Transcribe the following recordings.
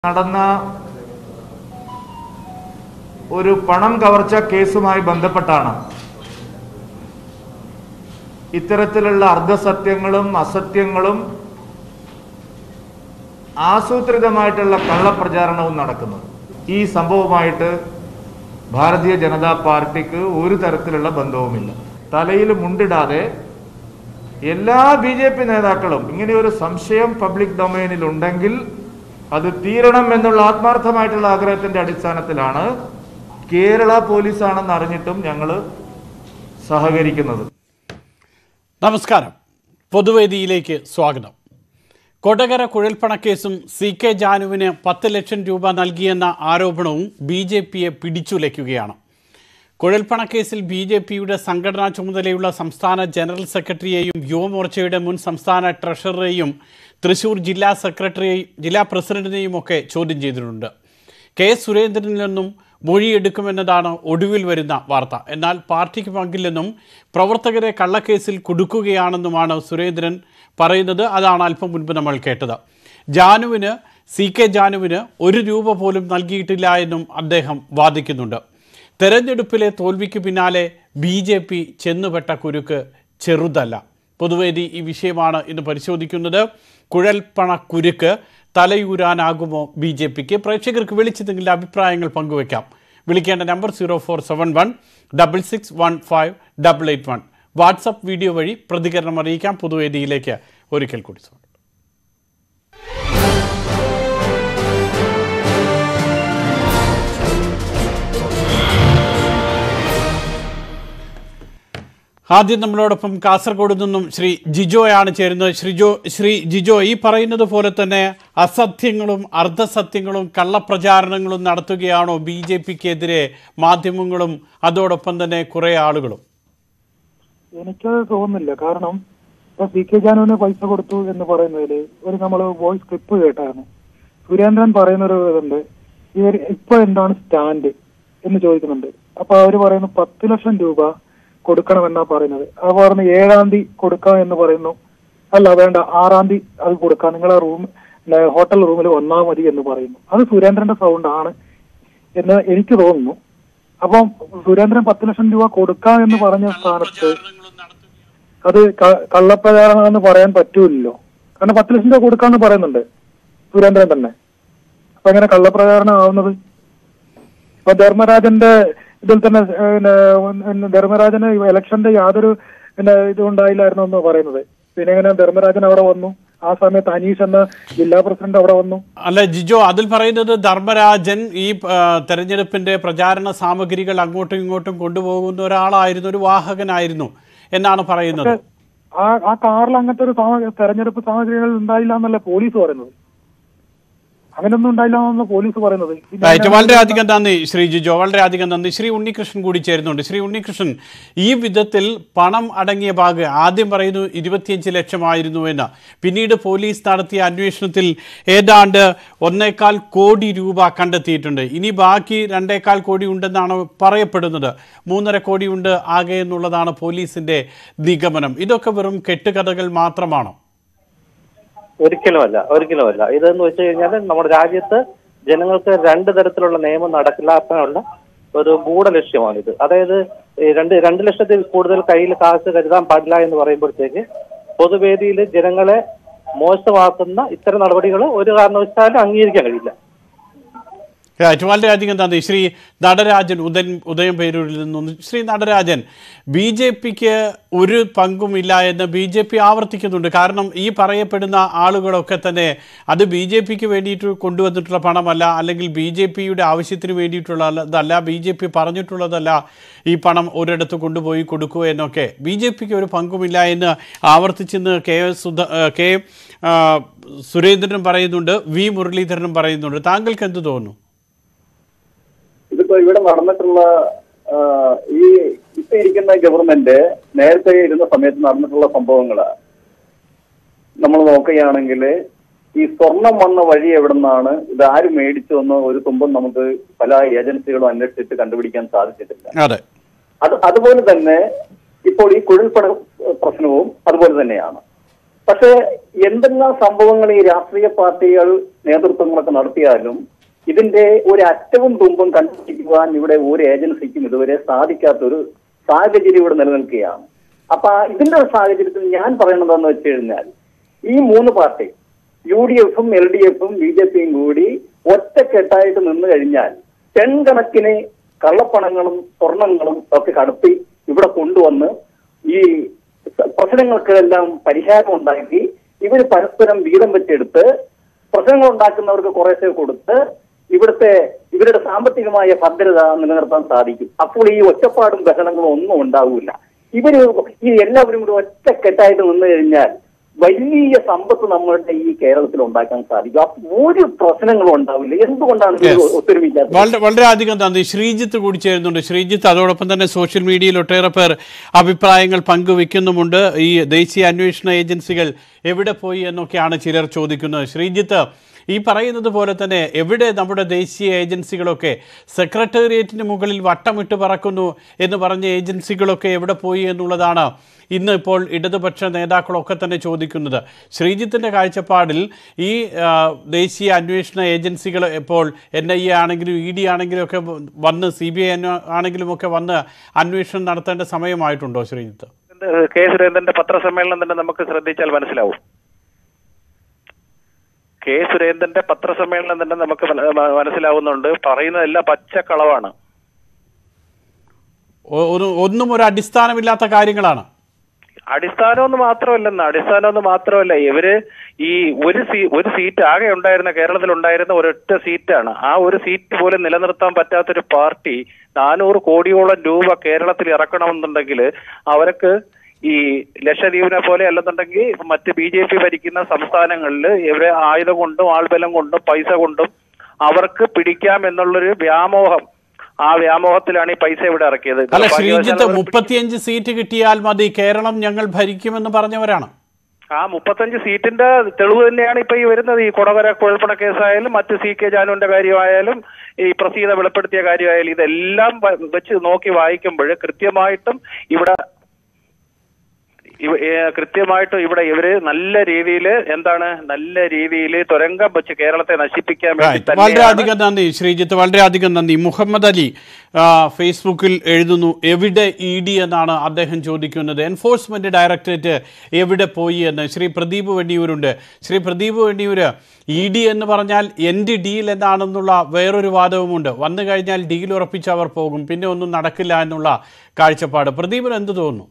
നടന്ന ഒരു പണം കവർച്ച കേസുമായി ബന്ധപ്പെട്ടാണ് ഇത്തരത്തിലുള്ള അർദ്ധസത്യങ്ങളും അസത്യങ്ങളും ആസൂത്രിതമായിട്ടുള്ള കള്ളപ്രചാരണവും നടക്കുന്നത് ഈ സംഭവമായിട്ട് ഭാരതീയ ജനതാ പാർട്ടിക്ക് ഒരു തരത്തിലുള്ള ബന്ധവുമില്ല തലയിൽ മുണ്ടിടാതെ എല്ലാ ബി ജെ പി നേതാക്കളും ഇങ്ങനെ ഒരു സംശയം പബ്ലിക് ഡൊമൈനിൽ ഉണ്ടെങ്കിൽ അത് തീരണം എന്നുള്ള ആത്മാർത്ഥമായിട്ടുള്ള ആഗ്രഹത്തിന്റെ അടിസ്ഥാനത്തിലാണ് കേരള പോലീസാണെന്ന് അറിഞ്ഞിട്ടും ഞങ്ങൾ സഹകരിക്കുന്നത് നമസ്കാരം പൊതുവേദിയിലേക്ക് സ്വാഗതം കൊടകര കുഴൽപ്പണക്കേസും സി കെ ജാനുവിന് പത്ത് ലക്ഷം രൂപ നൽകിയെന്ന ആരോപണവും ബി ജെ പിയെ പിടിച്ചുലയ്ക്കുകയാണ് കുഴൽപ്പണക്കേസിൽ ബി ജെ പിയുടെ സംഘടനാ ചുമതലയുള്ള സംസ്ഥാന ജനറൽ സെക്രട്ടറിയെയും യുവമോർച്ചയുടെ മുൻ സംസ്ഥാന ട്രഷററെയും തൃശൂർ ജില്ലാ സെക്രട്ടറി ജില്ലാ പ്രസിഡന്റിനെയും ഒക്കെ ചോദ്യം ചെയ്തിട്ടുണ്ട് കെ സുരേന്ദ്രനിൽ നിന്നും മൊഴിയെടുക്കുമെന്നതാണ് ഒടുവിൽ വരുന്ന വാർത്ത എന്നാൽ പാർട്ടിക്ക് പങ്കില്ലെന്നും പ്രവർത്തകരെ കള്ളക്കേസിൽ കുടുക്കുകയാണെന്നുമാണ് സുരേന്ദ്രൻ പറയുന്നത് അതാണ് അല്പം മുൻപ് നമ്മൾ കേട്ടത് ജാനുവിന് സി കെ ജാനുവിന് ഒരു രൂപ പോലും നൽകിയിട്ടില്ല എന്നും അദ്ദേഹം വാദിക്കുന്നുണ്ട് തെരഞ്ഞെടുപ്പിലെ തോൽവിക്ക് പിന്നാലെ ബി ജെ പി ചെന്നുപെട്ട കുരുക്ക് ചെറുതല്ല പൊതുവേദി ഈ വിഷയമാണ് ഇന്ന് പരിശോധിക്കുന്നത് കുഴൽപ്പണ കുരുക്ക് തലയൂരാനാകുമോ ബി ജെ പിക്ക് പ്രേക്ഷകർക്ക് വിളിച്ച് നിങ്ങളുടെ അഭിപ്രായങ്ങൾ പങ്കുവയ്ക്കാം വിളിക്കേണ്ട number zero four seven one double six one five double eight one WhatsApp video വഴി പ്രതികരണം അറിയിക്കാം പൊതുവേദിയിലേക്ക് ഒരിക്കൽ കൂടി സ്വാഗതം ആദ്യം നമ്മളോടൊപ്പം കാസർഗോഡ് നിന്നും ശ്രീ ജിജോയാണ് ചേരുന്നത് ശ്രീജോ ശ്രീ ജിജോ ഈ പറയുന്നത് പോലെ തന്നെ അസത്യങ്ങളും അർദ്ധസത്യങ്ങളും കള്ളപ്രചാരണങ്ങളും നടത്തുകയാണോ ബി ജെ പിക്കെതിരെ മാധ്യമങ്ങളും അതോടൊപ്പം തന്നെ കുറേ ആളുകളും എനിക്കത് തോന്നുന്നില്ല കാരണം ഇപ്പൊ പി കെ ജാനുവിന് പൈസ കൊടുത്തു എന്ന് പറയുന്നതിൽ ഒരു നമ്മൾ വോയിസ് ക്ലിപ്പ് കേട്ടായിരുന്നു സുരേന്ദ്രൻ പറയുന്ന ഒരു ഇതുണ്ട് ഇവർ ഇപ്പൊ എന്താണ് സ്റ്റാൻഡ് എന്ന് ചോദിക്കുന്നുണ്ട് അപ്പൊ അവര് പറയുന്നു പത്ത് ലക്ഷം രൂപ കൊടുക്കണമെന്നാ പറയുന്നത് അത് പറഞ്ഞ് ഏഴാം തീയതി കൊടുക്കാം എന്ന് പറയുന്നു അല്ല വേണ്ട ആറാം തീയതി അത് കൊടുക്കാം നിങ്ങളെ റൂം ഹോട്ടൽ റൂമിൽ വന്നാൽ മതി എന്ന് പറയുന്നു അത് സുരേന്ദ്രന്റെ സൗണ്ട് ആണ് എന്ന് എനിക്ക് തോന്നുന്നു അപ്പം സുരേന്ദ്രൻ പത്ത് ലക്ഷം രൂപ കൊടുക്കാം എന്ന് പറഞ്ഞ സ്ഥാനത്ത് അത് ക- കള്ളപ്രചാരണമെന്ന് പറയാൻ പറ്റൂലല്ലോ കാരണം പത്ത് ലക്ഷം രൂപ കൊടുക്കാന്ന് പറയുന്നുണ്ട് സുരേന്ദ്രൻ തന്നെ അപ്പൊ എങ്ങനെ കള്ളപ്രചാരണം ആവുന്നത് ഇപ്പൊ ധർമ്മരാജന്റെ ഇതിൽ തന്നെ ഏഹ്, പിന്നെ, പിന്നെ ധർമ്മരാജന് ഇലക്ഷന്റെ യാതൊരു പിന്നെ ഇതും ഉണ്ടായില്ലായിരുന്നു എന്ന് പറയുന്നത് പിന്നെ എങ്ങനെ ധർമ്മരാജൻ അവിടെ വന്നു ആ സമയത്ത് അനീഷ് എന്ന ജില്ലാ പ്രസിഡന്റ് അവിടെ വന്നു അല്ല ജിജോ അതിൽ പറയുന്നത് ധർമ്മരാജൻ ഈ ആ, തെരഞ്ഞെടുപ്പിന്റെ പ്രചാരണ സാമഗ്രികൾ അങ്ങോട്ടും ഇങ്ങോട്ടും കൊണ്ടുപോകുന്ന ഒരാളായിരുന്നു ഒരു വാഹകനായിരുന്നു എന്നാണ് പറയുന്നത് ആ ആ കാറിൽ അങ്ങനത്തെ ഒരു സാമ- തെരഞ്ഞെടുപ്പ് സാമഗ്രികൾ ഉണ്ടായില്ല എന്നല്ല പോലീസ് പറയുന്നത് അങ്ങനെയൊന്നും ഉണ്ടായില്ല എന്നാണ് പോലീസ് പറയുന്നത് പിന്നെ റൈറ്റ് വളരെയധികം നന്ദി ശ്രീ ജിജോ വളരെയധികം നന്ദി ശ്രീ ഉണ്ണികൃഷ്ണൻ കൂടി ചേരുന്നുണ്ട് ശ്രീ ഉണ്ണികൃഷ്ണൻ ഈ വിധത്തിൽ പണം അടങ്ങിയ ബാഗ് ആദ്യം പറയുന്നു ഇരുപത്തിയഞ്ച് ലക്ഷമായിരുന്നു എന്ന് പിന്നീട് പോലീസ് നടത്തിയ അന്വേഷണത്തിൽ ഏതാണ്ട് ഒന്നേകാൽ കോടി രൂപ കണ്ടെത്തിയിട്ടുണ്ട് ഇനി ബാക്കി രണ്ടേകാൽ കോടി ഉണ്ടെന്നാണ് പറയപ്പെടുന്നത് മൂന്നര കോടി ഉണ്ട് ആകെ എന്നുള്ളതാണ് പോലീസിന്റെ നിഗമനം ഇതൊക്കെ വെറും കെട്ടുകഥകൾ മാത്രമാണോ ഒരിക്കലുമല്ല ഒരിക്കലുമല്ല ഇതെന്ന് വെച്ച് കഴിഞ്ഞാൽ നമ്മുടെ രാജ്യത്ത് ജനങ്ങൾക്ക് രണ്ട് തരത്തിലുള്ള നിയമം നടപ്പിലാക്കാനുള്ള ഒരു ഗൂഢലക്ഷ്യമാണിത് അതായത് ഈ രണ്ട് രണ്ട് ലക്ഷത്തിൽ കൂടുതൽ കയ്യിൽ കാശ് കരുതാൻ പാടില്ല എന്ന് പറയുമ്പോഴത്തേക്ക് പൊതുവേദിയിൽ ജനങ്ങളെ മോശമാക്കുന്ന ഇത്തരം നടപടികൾ ഒരു കാരണവശാലും അംഗീകരിക്കാൻ കഴിയില്ല റൈറ്റ് വളരെയധികം നന്ദി ശ്രീ നടരാജൻ ഉദയൻ ഉദയം പേരൂരിൽ നിന്നും ശ്രീ നടരാജൻ ബി ജെ പിക്ക് ഒരു പങ്കുമില്ല എന്ന് ബി ജെ പി ആവർത്തിക്കുന്നുണ്ട് കാരണം ഈ പറയപ്പെടുന്ന ആളുകളൊക്കെ തന്നെ അത് ബി ജെ പിക്ക് വേണ്ടിയിട്ട് കൊണ്ടുവന്നിട്ടുള്ള പണമല്ല അല്ലെങ്കിൽ ബി ജെ പിയുടെ ആവശ്യത്തിന് വേണ്ടിയിട്ടുള്ളതല്ല ബി ജെ പി പറഞ്ഞിട്ടുള്ളതല്ല ഈ പണം ഒരിടത്ത് കൊണ്ടുപോയി കൊടുക്കുക എന്നൊക്കെ ബി ജെ പിക്ക് ഒരു പങ്കുമില്ല എന്ന് ആവർത്തിച്ചെന്ന് കെ എസ് സുധ ഏഹ് കെ ആ, സുരേന്ദ്രനും പറയുന്നുണ്ട് വി മുരളീധരനും പറയുന്നുണ്ട് താങ്കൾക്ക് എന്ത് തോന്നുന്നു ഇതിപ്പോ ഇവിടെ നടന്നിട്ടുള്ള ആ, ഈ ഇപ്പൊ ഇരിക്കുന്ന ഗവൺമെന്റ് നേരത്തെ ഇരുന്ന സമയത്ത് നടന്നിട്ടുള്ള സംഭവങ്ങള് നമ്മൾ നോക്കുകയാണെങ്കിൽ ഈ സ്വർണം വന്ന വഴി എവിടെ നിന്നാണ് ഇത് ആര് മേടിച്ചു എന്ന് ഒരു തുമ്പം നമുക്ക് പല ഏജൻസികളും അന്വേഷിച്ചിട്ട് കണ്ടുപിടിക്കാൻ സാധിച്ചിട്ടില്ല അതെ അത് അതുപോലെ തന്നെ ഇപ്പോൾ ഈ കുഴൽപ്പണ പ്രശ്നവും അതുപോലെ തന്നെയാണ് പക്ഷേ എന്തെല്ലാം സംഭവങ്ങൾ ഈ രാഷ്ട്രീയ പാർട്ടികൾ നേതൃത്വങ്ങളൊക്കെ നടത്തിയാലും ഇതിന്റെ ഒരു അറ്റവും തുമ്പും കണ്ടുപിടിക്കുവാൻ ഇവിടെ ഒരു ഏജൻസിക്കും ഇതുവരെ സാധിക്കാത്തൊരു സാഹചര്യം ഇവിടെ നിലനിൽക്കുകയാണ് അപ്പൊ ആ ഇതിന്റെ ഒരു സാഹചര്യത്തിൽ ഞാൻ പറയണതെന്ന് വെച്ച് കഴിഞ്ഞാൽ ഈ മൂന്ന് പാർട്ടി യു ഡി എഫും എൽ ഡി എഫും ബി ജെ പിയും കൂടി ഒറ്റക്കെട്ടായിട്ട് നിന്ന് കഴിഞ്ഞാൽ ടെൺകണക്കിന് കള്ളപ്പണങ്ങളും സ്വർണങ്ങളും ഒക്കെ കടത്തി ഇവിടെ കൊണ്ടുവന്ന് ഈ പ്രശ്നങ്ങൾക്കെല്ലാം പരിഹാരം ഉണ്ടാക്കി ഇവർ പരസ്പരം വീതം വെച്ചെടുത്ത് പ്രശ്നങ്ങൾ ഉണ്ടാക്കുന്നവർക്ക് കുറേശ്ശെ കൊടുത്ത് ഇവിടുത്തെ ഇവരുടെ സാമ്പത്തികമായ ഭദ്രത നിലനിർത്താൻ സാധിക്കും അപ്പോൾ ഈ ഒറ്റപ്പാടും ബഹളങ്ങളും ഒന്നും ഉണ്ടാവില്ല ഇവര് ഈ എല്ലാവരും കൂടി ഒറ്റക്കെട്ടായിട്ട് നിന്ന് കഴിഞ്ഞാൽ വലിയ സമ്പത്ത് നമ്മളുടെ ഈ കേരളത്തിൽ ഉണ്ടാക്കാൻ സാധിക്കും അപ്പൊ ഒരു പ്രശ്നങ്ങളും ഉണ്ടാവില്ല എന്തുകൊണ്ടാണ് ഇത് Yes. ഒത്തൊരുമിക്കാത്തത് വളരെ വളരെയധികം നന്ദി ശ്രീജിത്ത് കൂടി ചേരുന്നുണ്ട് ശ്രീജിത്ത് അതോടൊപ്പം തന്നെ സോഷ്യൽ മീഡിയയിൽ ഒട്ടേറെ പേർ അഭിപ്രായങ്ങൾ പങ്കുവെക്കുന്നുമുണ്ട് ഈ ദേശീയ അന്വേഷണ ഏജൻസികൾ എവിടെ പോയി എന്നൊക്കെയാണ് ചിലർ ചോദിക്കുന്നത് ശ്രീജിത്ത് ഈ പറയുന്നത് പോലെ തന്നെ എവിടെ നമ്മുടെ ദേശീയ ഏജൻസികളൊക്കെ സെക്രട്ടേറിയറ്റിന് മുകളിൽ വട്ടമിട്ട് പറക്കുന്നു എന്ന് പറഞ്ഞ ഏജൻസികളൊക്കെ എവിടെ പോയി എന്നുള്ളതാണ് ഇന്ന് ഇപ്പോൾ ഇടതുപക്ഷ നേതാക്കളൊക്കെ തന്നെ ചോദിക്കുന്നത് ശ്രീജിത്തിൻ്റെ കാഴ്ചപ്പാടിൽ ഈ ആ, ദേശീയ അന്വേഷണ ഏജൻസികൾ ഇപ്പോൾ എൻ ഐ എ ആണെങ്കിലും ഇ ഡി ആണെങ്കിലും ഒക്കെ വന്ന് സി ബി ഐ ആണെങ്കിലും ഒക്കെ വന്ന് അന്വേഷണം നടത്തേണ്ട സമയമായിട്ടുണ്ടോ ശ്രീജിത്ത് കെ സുരേന്ദ്രന്റെ പത്രസമ്മേളനം തന്നെ നമുക്ക് ശ്രദ്ധിച്ചാൽ മനസ്സിലാവും കെ സുരേന്ദ്രന്റെ പത്രസമ്മേളനം തന്നെ നമുക്ക് മന- മ- മനസ്സിലാവുന്നുണ്ട് പറയുന്നതെല്ലാം പച്ചക്കളവാണ് ഒ- ഒരു ഒന്നും ഒരു അടിസ്ഥാനമില്ലാത്ത കാര്യങ്ങളാണ് അടിസ്ഥാനമൊന്നും മാത്രമല്ലെന്ന് അടിസ്ഥാനമൊന്നും മാത്രമല്ല ഇവര് ഈ ഒരു സീ ഒരു സീറ്റ് ആകെ ഉണ്ടായിരുന്ന കേരളത്തിൽ ഉണ്ടായിരുന്ന ഒരൊറ്റ സീറ്റാണ് ആ ഒരു സീറ്റ് പോലും നിലനിർത്താൻ പറ്റാത്തൊരു പാർട്ടി നാനൂറ് കോടിയോളം രൂപ കേരളത്തിൽ ഇറക്കണമെന്നുണ്ടെങ്കിൽ അവർക്ക് ഈ ലക്ഷദ്വീപിനെ പോലെ അല്ലെന്നുണ്ടെങ്കിൽ മറ്റ് ബി ജെ പി ഭരിക്കുന്ന സംസ്ഥാനങ്ങളിൽ ഇവരെ ആയുധം കൊണ്ടും ആൾബലം കൊണ്ടും പൈസ കൊണ്ടും അവർക്ക് പിടിക്കാം എന്നുള്ളൊരു വ്യാമോഹം ആ വ്യാമോഹത്തിലാണ് ഈ പൈസ ഇവിടെ ഇറക്കിയത് അല്ല ശ്രീജിത്ത് ഭാഗ്യവശാൽ അവർ മുപ്പത്തിയഞ്ച് സീറ്റ് കിട്ടിയാൽ മതി കേരളം ഞങ്ങൾ ഭരിക്കുമെന്ന് പറഞ്ഞവരാണ് ആ മുപ്പത്തഞ്ച് സീറ്റിന്റെ തെളിവ് തന്നെയാണ് ഇപ്പൊ ഈ വരുന്നത് ഈ കൊടകര കുഴൽപ്പണ കേസായാലും മറ്റ് സി കെ ജാനുവിന്റെ കാര്യമായാലും ഈ പ്രസീത വെളിപ്പെടുത്തിയ കാര്യമായാലും ഇതെല്ലാം വ- വെച്ച് നോക്കി വായിക്കുമ്പോൾ കൃത്യമായിട്ടും ഇവിടെ ഇവ- ഏ, കൃത്യമായിട്ടും ഇവിടെ ഇവര് നല്ല രീതിയിൽ എന്താണ് നല്ല രീതിയിൽ തുരങ്കം വെച്ച് കേരളത്തെ നശിപ്പിക്കാൻ വേണ്ടി Right. തന്നെയാണ് വളരെയധികം നന്ദി ശ്രീജിത്ത് വളരെയധികം നന്ദി മുഹമ്മദ് അലി ആ, ഫേസ്ബുക്കിൽ എഴുതുന്നു എവിടെ ഇ ഡി എന്നാണ് അദ്ദേഹം ചോദിക്കുന്നത് എൻഫോഴ്സ്മെന്റ് ഡയറക്ടറേറ്റ് എവിടെ പോയി എന്ന് ശ്രീ പ്രദീപ് വെണ്ണിയൂരുണ്ട് ശ്രീ പ്രദീപ് വെണ്ണിയൂര് ഇ ഡി എന്ന് പറഞ്ഞാൽ എൻ്റെ ഡീൽ എന്നാണെന്നുള്ള വേറൊരു വാദവുമുണ്ട് വന്നു കഴിഞ്ഞാൽ ഡീൽ ഉറപ്പിച്ച് അവർ പോകും പിന്നെ ഒന്നും നടക്കില്ല എന്നുള്ള കാഴ്ചപ്പാട് പ്രദീപിന് എന്ത് തോന്നുന്നു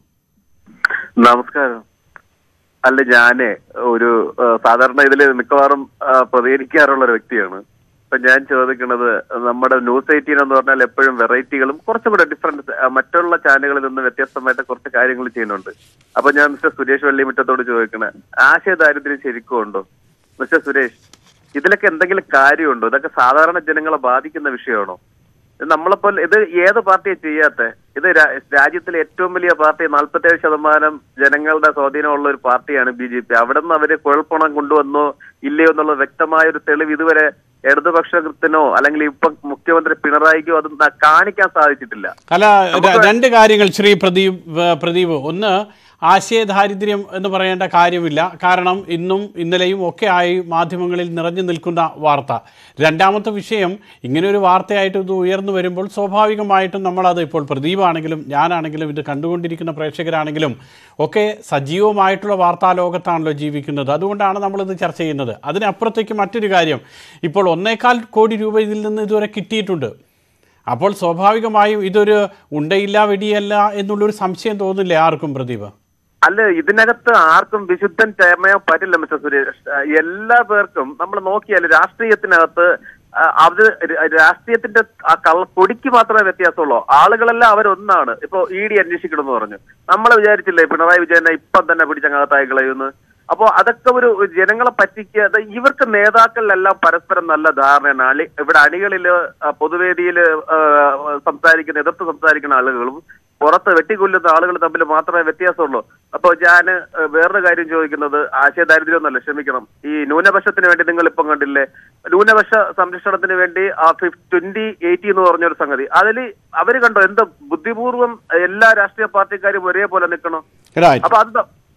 നമസ്കാരം അല്ല ഞാന് ഒരു ആ, സാധാരണ ഇതിൽ മിക്കവാറും ആ, പ്രതികരിക്കാറുള്ള ഒരു വ്യക്തിയാണ് അപ്പൊ ഞാൻ ചോദിക്കുന്നത് നമ്മുടെ ന്യൂസ് എയ്റ്റീൻ എന്ന് പറഞ്ഞാൽ എപ്പോഴും വെറൈറ്റികളും കുറച്ചും കൂടെ ഡിഫറെന്റ് മറ്റുള്ള ചാനലുകളിൽ നിന്ന് വ്യത്യസ്തമായിട്ട് കുറച്ച് കാര്യങ്ങൾ ചെയ്യുന്നുണ്ട് അപ്പൊ ഞാൻ മിസ്റ്റർ സുരേഷ് വെള്ളിമുറ്റത്തോട് ചോദിക്കണേ ആശയ ദാരിദ്ര്യം ശരിക്കും ഉണ്ടോ മിസ്റ്റർ സുരേഷ് ഇതിലൊക്കെ എന്തെങ്കിലും കാര്യമുണ്ടോ ഇതൊക്കെ സാധാരണ ജനങ്ങളെ ബാധിക്കുന്ന വിഷയമാണോ ഇത് നമ്മളെപ്പോലെ ഇത് ഏത് പാർട്ടിയെ ചെയ്യാത്ത ഇത് രാ- രാജ്യത്തിലെ ഏറ്റവും വലിയ പാർട്ടി നാൽപ്പത്തേഴ് ശതമാനം ജനങ്ങളുടെ സ്വാധീനമുള്ള ഒരു പാർട്ടിയാണ് ബി ജെ പി അവിടെ നിന്ന് അവര് കുഴൽപ്പണം കൊണ്ടുവന്നോ ഇല്ലയോ എന്നുള്ള വ്യക്തമായ ഒരു തെളിവ് ഇതുവരെ ഇടതുപക്ഷത്തിനോ അല്ലെങ്കിൽ ഇപ്പൊ മുഖ്യമന്ത്രി പിണറായിക്കോ അത് ന- കാണിക്കാൻ സാധിച്ചിട്ടില്ല അല്ല ര- രണ്ട് കാര്യങ്ങൾ ശ്രീ പ്രദീപ് ഏ, പ്രദീപ് ഒന്ന് ആശയദാരിദ്ര്യം എന്ന് പറയേണ്ട കാര്യമില്ല കാരണം ഇന്നും ഇന്നലെയും ഒക്കെ ആയി മാധ്യമങ്ങളിൽ നിറഞ്ഞു നിൽക്കുന്ന വാർത്ത രണ്ടാമത്തെ വിഷയം ഇങ്ങനെ ഒരു വാർത്തയായിട്ട് ഇത് ഉയർന്നു വരുമ്പോൾ സ്വാഭാവികമായിട്ടും നമ്മളത് ഇപ്പോൾ പ്രദീപാണെങ്കിലും ഞാനാണെങ്കിലും ഇത് കണ്ടുകൊണ്ടിരിക്കുന്ന പ്രേക്ഷകരാണെങ്കിലും ഒക്കെ സജീവമായിട്ടുള്ള വാർത്താ ലോകത്താണല്ലോ ജീവിക്കുന്നത് അതുകൊണ്ടാണ് നമ്മളിത് ചർച്ച ചെയ്യുന്നത് അതിനപ്പുറത്തേക്ക് മറ്റൊരു കാര്യം ഇപ്പോൾ ഒന്നേകാൽ കോടി രൂപ ഇതിൽ നിന്ന് ഇതുവരെ കിട്ടിയിട്ടുണ്ട് അപ്പോൾ സ്വാഭാവികമായും ഇതൊരു ഉണ്ടയില്ല വെടിയല്ല എന്നുള്ളൊരു സംശയം തോന്നില്ലേ ആർക്കും പ്രദീപ് അല്ല ഇതിനകത്ത് ആർക്കും വിശുദ്ധൻ ചേർമയാൻ പറ്റില്ല മിസ്റ്റർ സുരേഷ് ആ, എല്ലാ പേർക്കും നമ്മൾ നോക്കിയാൽ രാഷ്ട്രീയത്തിനകത്ത് ആ, അത് ര- രാഷ്ട്രീയത്തിന്റെ ആ കള്ള കൊടിക്ക് മാത്രമേ വ്യത്യാസമുള്ളൂ ആളുകളെല്ലാം അവരൊന്നാണ് ഇപ്പൊ ഇ ഡി അന്വേഷിക്കണം എന്ന് പറഞ്ഞു നമ്മൾ വിചാരിച്ചില്ലേ പിണറായി വിജയനെ ഇപ്പം തന്നെ പിടിച്ചങ്ങാത്തായി കളയുന്നു അപ്പോ അതൊക്കെ ഒരു ജനങ്ങളെ പറ്റിക്കുക അത് ഇവർക്ക് നേതാക്കളിലെല്ലാം പരസ്പരം നല്ല ധാരണയാണ് അളി ഇവിടെ അണികളില് ആ, പൊതുവേദിയില് ആ, സംസാരിക്കുന്ന എതിർത്ത് സംസാരിക്കുന്ന ആളുകളും പുറത്ത് വെട്ടിക്കൊല്ലുന്ന ആളുകൾ തമ്മിൽ മാത്രമേ വ്യത്യാസമുള്ളൂ അപ്പൊ ഞാൻ വേറൊരു കാര്യം ചോദിക്കുന്നത് ആശയദാരിദ്ര്യം ഒന്നല്ല ക്ഷമിക്കണം ഈ ന്യൂനപക്ഷത്തിന് വേണ്ടി നിങ്ങൾ ഇപ്പം കണ്ടില്ലേ ന്യൂനപക്ഷ സംരക്ഷണത്തിന് വേണ്ടി ആ ട്വന്റി എയ്റ്റി എന്ന് പറഞ്ഞൊരു സംഗതി അതിൽ അവര് കണ്ടോ എന്തോ ബുദ്ധിപൂർവ്വം എല്ലാ രാഷ്ട്രീയ പാർട്ടിക്കാരും ഒരേപോലെ നിൽക്കണം റൈറ്റ് അപ്പൊ അത്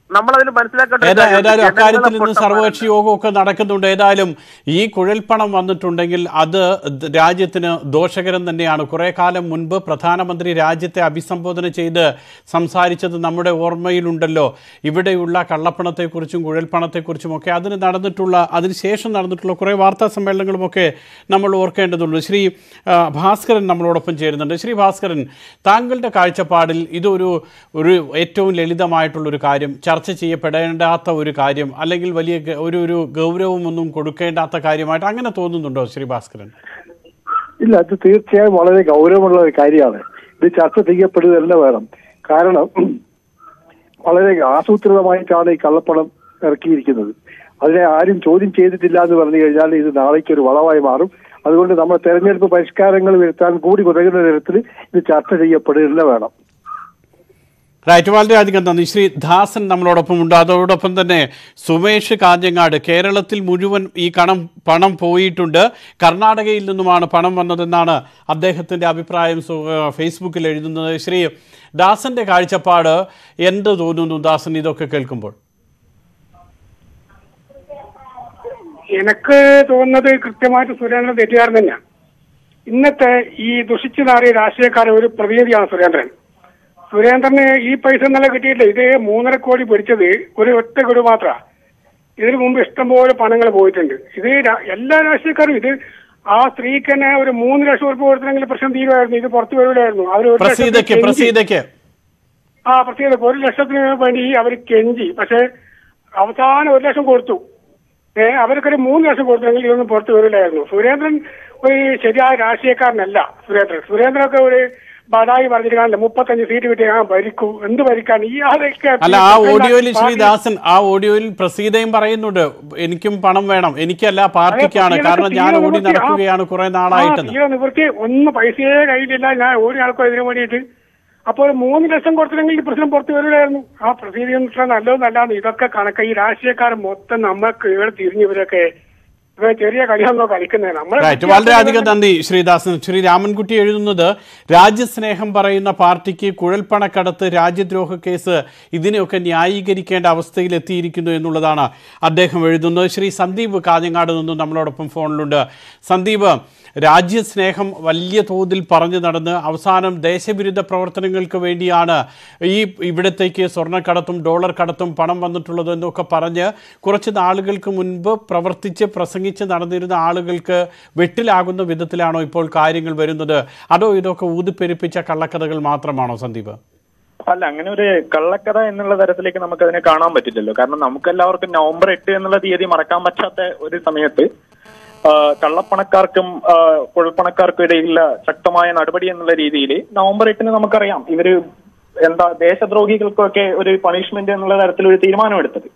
നമ്മളതിന് മനസ്സിലാക്കേണ്ട ഒരു ഏതാ- കാര്യമുണ്ട്. ഏതായാലും അക്കാര്യത്തിൽ ജനങ്ങളെ ഇന്ന് പൊട്ടന്മാരല്ല. സർവകക്ഷി യോഗമൊക്കെ നടക്കുന്നുണ്ട് ഏതായാലും ഈ കുഴൽപ്പണം വന്നിട്ടുണ്ടെങ്കിൽ അത് ദ- രാജ്യത്തിന് ദോഷകരം തന്നെയാണ് കുറേ കാലം മുൻപ് പ്രധാനമന്ത്രി രാജ്യത്തെ അഭിസംബോധന ചെയ്ത് സംസാരിച്ചത് നമ്മുടെ ഓർമ്മയിലുണ്ടല്ലോ ഇവിടെയുള്ള കള്ളപ്പണത്തെക്കുറിച്ചും കുഴൽപ്പണത്തെക്കുറിച്ചും ഒക്കെ അതിന് നടന്നിട്ടുള്ള അതിനുശേഷം നടന്നിട്ടുള്ള കുറേ വാർത്താ സമ്മേളനങ്ങളുമൊക്കെ നമ്മൾ ഓർക്കേണ്ടതുള്ളൂ ശ്രീ ആ, ഭാസ്കരൻ നമ്മളോടൊപ്പം ചേരുന്നുണ്ട് ശ്രീ ഭാസ്കരൻ താങ്കളുടെ കാഴ്ചപ്പാടിൽ ഇതൊരു ഒരു ഏറ്റവും ലളിതമായിട്ടുള്ളൊരു കാര്യം ചർച്ച ചെയ്യപ്പെടേണ്ടാത്ത ഒരു കാര്യം അല്ലെങ്കിൽ വലിയ ഗ- ഒരു ഒരു ഗൗരവമൊന്നും കൊടുക്കേണ്ടാത്ത കാര്യമായിട്ട് അങ്ങനെ തോന്നുന്നുണ്ടോ ശ്രീ ഭാസ്കരൻ ഇല്ല അത് തീർച്ചയായും വളരെ ഗൗരവമുള്ള ഒരു കാര്യമാണ് ഇത് ചർച്ച ചെയ്യപ്പെടുക തന്നെ വേണം കാരണം വളരെ ആസൂത്രിതമായിട്ടാണ് ഈ കള്ളപ്പണം ഇറക്കിയിരിക്കുന്നത് അതിനെ ആരും ചോദ്യം ചെയ്തിട്ടില്ല എന്ന് പറഞ്ഞു കഴിഞ്ഞാൽ ഇത് നാളേക്ക് ഒരു വളമായി മാറും അതുകൊണ്ട് നമ്മൾ തെരഞ്ഞെടുപ്പ് പരിഷ്കാരങ്ങൾ വരുത്താൻ കൂടി ഉതകുന്ന തരത്തിൽ ഇത് ചർച്ച ചെയ്യപ്പെടുക തന്നെ വേണം റൈറ്റ് വളരെയധികം നന്ദി ശ്രീ ദാസൻ നമ്മളോടൊപ്പം ഉണ്ട് അതോടൊപ്പം തന്നെ സുമേഷ് കാഞ്ഞങ്ങാട് കേരളത്തിൽ മുഴുവൻ ഈ കണം പണം പോയിട്ടുണ്ട് കർണാടകയിൽ നിന്നുമാണ് പണം വന്നതെന്നാണ് അദ്ദേഹത്തിൻ്റെ അഭിപ്രായം സു- ഏഹ് ഫേസ്ബുക്കിൽ എഴുതുന്നത് ശ്രീ ദാസന്റെ കാഴ്ചപ്പാട് എന്ത് തോന്നുന്നു ദാസൻ ഇതൊക്കെ കേൾക്കുമ്പോൾ എനിക്ക് തോന്നുന്നത് കൃത്യമായിട്ട് സുരേന്ദ്രൻ തെറ്റുകാരൻ തന്നെയാണ് ഇന്നത്തെ ഈ ദുഷിച്ചു നാറിയ രാഷ്ട്രീയക്കാരെ ഒരു പ്രതിനിധിയാണ് സുരേന്ദ്രൻ സുരേന്ദ്രന് ഈ പൈസ ഇന്നലെ കിട്ടിയിട്ടില്ല ഇത് മൂന്നര കോടി പിടിച്ചത് ഒരു ഒറ്റ ഗഡു മാത്രമാണ് ഇതിനു മുമ്പ് ഇഷ്ടംപോലെ പണങ്ങൾ പോയിട്ടുണ്ട് ഇത് രാ- എല്ലാ രാഷ്ട്രീയക്കാരും ഇത് ആ സ്ത്രീക്ക് തന്നെ ഒരു മൂന്ന് ലക്ഷം ഉറുപ്പ് കൊടുത്തില്ലെങ്കിൽ പ്രശ്നം തീരുമായിരുന്നു ഇത് പുറത്തു വരില്ലായിരുന്നു അവർ ഒരു ലക്ഷത്തിന് പ്രസീതയ്ക്ക് കെഞ്ചി. പ്രസീതയ്ക്ക് ആ പ്രത്യേകത ഒരു ലക്ഷത്തിന് വേണ്ടി അവർ കെഞ്ചി പക്ഷെ അവസാനം ഒരു ലക്ഷം കൊടുത്തു ഏ അവർക്കൊരു മൂന്ന് ലക്ഷം കൊടുത്തെങ്കിൽ ഇതൊന്നും പുറത്തു വരില്ലായിരുന്നു സുരേന്ദ്രൻ ഒരു ശരിയായ രാഷ്ട്രീയക്കാരനല്ല സുരേന്ദ്രൻ സുരേന്ദ്രനൊക്കെ ഒരു ബടായി പറഞ്ഞിരിക്കാനില്ല മുപ്പത്തഞ്ച് സീറ്റ് കിട്ടി ഞാൻ ഭരിക്കൂ എന്ത് ഭരിക്കാൻ ഈ ആളൊക്കെ അല്ല ആ ഓഡിയോയിൽ ശ്രീ ദാസൻ ആ ഓഡിയോയിൽ പ്രസീതയും പറയുന്നുണ്ട് എനിക്കും പണം വേണം എനിക്കല്ല പാർട്ടിക്കാണ് അതെ, കാരണം ഞാൻ തീരെ ഓടി നിവൃത്തി- ആ, നടക്കുകയാണ് കുറെ ആ, നാളായിട്ടെന്ന് തീരെ നിവൃത്തി ഒന്നും പൈസയെ കയ്യിലില്ല ഞാൻ ഓടി ആൾക്കോ ഇതിനു വേണ്ടിയിട്ട് അപ്പോൾ ഒരു മൂന്ന് ലക്ഷം കൊടുത്തില്ലെങ്കിൽ ഈ പ്രശ്നം പുറത്തു വരില്ലായിരുന്നു ആ പ്രസിദ്ധി നല്ലതെന്നല്ലാന്ന് ഇതൊക്കെ കണക്ക് ഈ രാഷ്ട്രീയക്കാർ മൊത്തം നമ്മൾക്ക് ഇവിടെ തിരിഞ്ഞവരൊക്കെ ഇവ ചെറിയ കളിയാണോ കളിക്കുന്നത് നമ്മളെ റൈറ്റ് വളരെയധികം നന്ദി ശ്രീദാസൻ ശ്രീ രാമൻകുട്ടി എഴുതുന്നത് രാജ്യസ്നേഹം പറയുന്ന പാർട്ടിക്ക് കുഴൽപ്പണക്കടത്ത് രാജ്യദ്രോഹ കേസ് ഇതിനെയൊക്കെ ന്യായീകരിക്കേണ്ട അവസ്ഥയിൽ എത്തിയിരിക്കുന്നു എന്നുള്ളതാണ് അദ്ദേഹം എഴുതുന്നത് ശ്രീ സന്ദീപ് കാഞ്ഞങ്ങാട് നിന്നും നമ്മളോടൊപ്പം ഫോണിലുണ്ട് സന്ദീപ് രാജ്യസ്നേഹം വലിയ തോതിൽ പറഞ്ഞു നടന്ന് അവസാനം ദേശവിരുദ്ധ പ്രവർത്തനങ്ങൾക്ക് വേണ്ടിയാണ് ഈ ഇവിടത്തേക്ക് സ്വർണ്ണക്കടത്തും ഡോളർ കടത്തും പണം വന്നിട്ടുള്ളത് എന്നൊക്കെ പറഞ്ഞ് കുറച്ച് നാളുകൾക്ക് മുൻപ് പ്രവർത്തിച്ച് പ്രസംഗിച്ച് നടന്നിരുന്ന ആളുകൾക്ക് വെട്ടിലാകുന്ന വിധത്തിലാണോ ഇപ്പോൾ കാര്യങ്ങൾ വരുന്നത് അതോ ഇതൊക്കെ ഊതിപ്പെരുപ്പിച്ച കള്ളക്കഥകൾ മാത്രമാണോ സന്ദീപ് അല്ല അങ്ങനെ ഒരു കള്ളക്കഥ എന്നുള്ള തരത്തിലേക്ക് നമുക്ക് അതിനെ കാണാൻ പറ്റില്ലല്ലോ കാരണം നമുക്ക് എല്ലാവർക്കും നവംബർ എട്ട് എന്നുള്ള തീയതി മറക്കാൻ പറ്റാത്ത ഒരു സമയത്ത് ആ, കള്ളപ്പണക്കാർക്കും ആ, കുഴൽപ്പണക്കാർക്കും ഇടയിലുള്ള ശക്തമായ നടപടി എന്നുള്ള രീതിയിൽ നവംബർ എട്ടിന് നമുക്കറിയാം ഇവര് എന്താ ദേശദ്രോഹികൾക്കൊക്കെ ഒരു പണിഷ്മെന്റ് എന്നുള്ള തരത്തിൽ ഒരു തീരുമാനമെടുത്തത്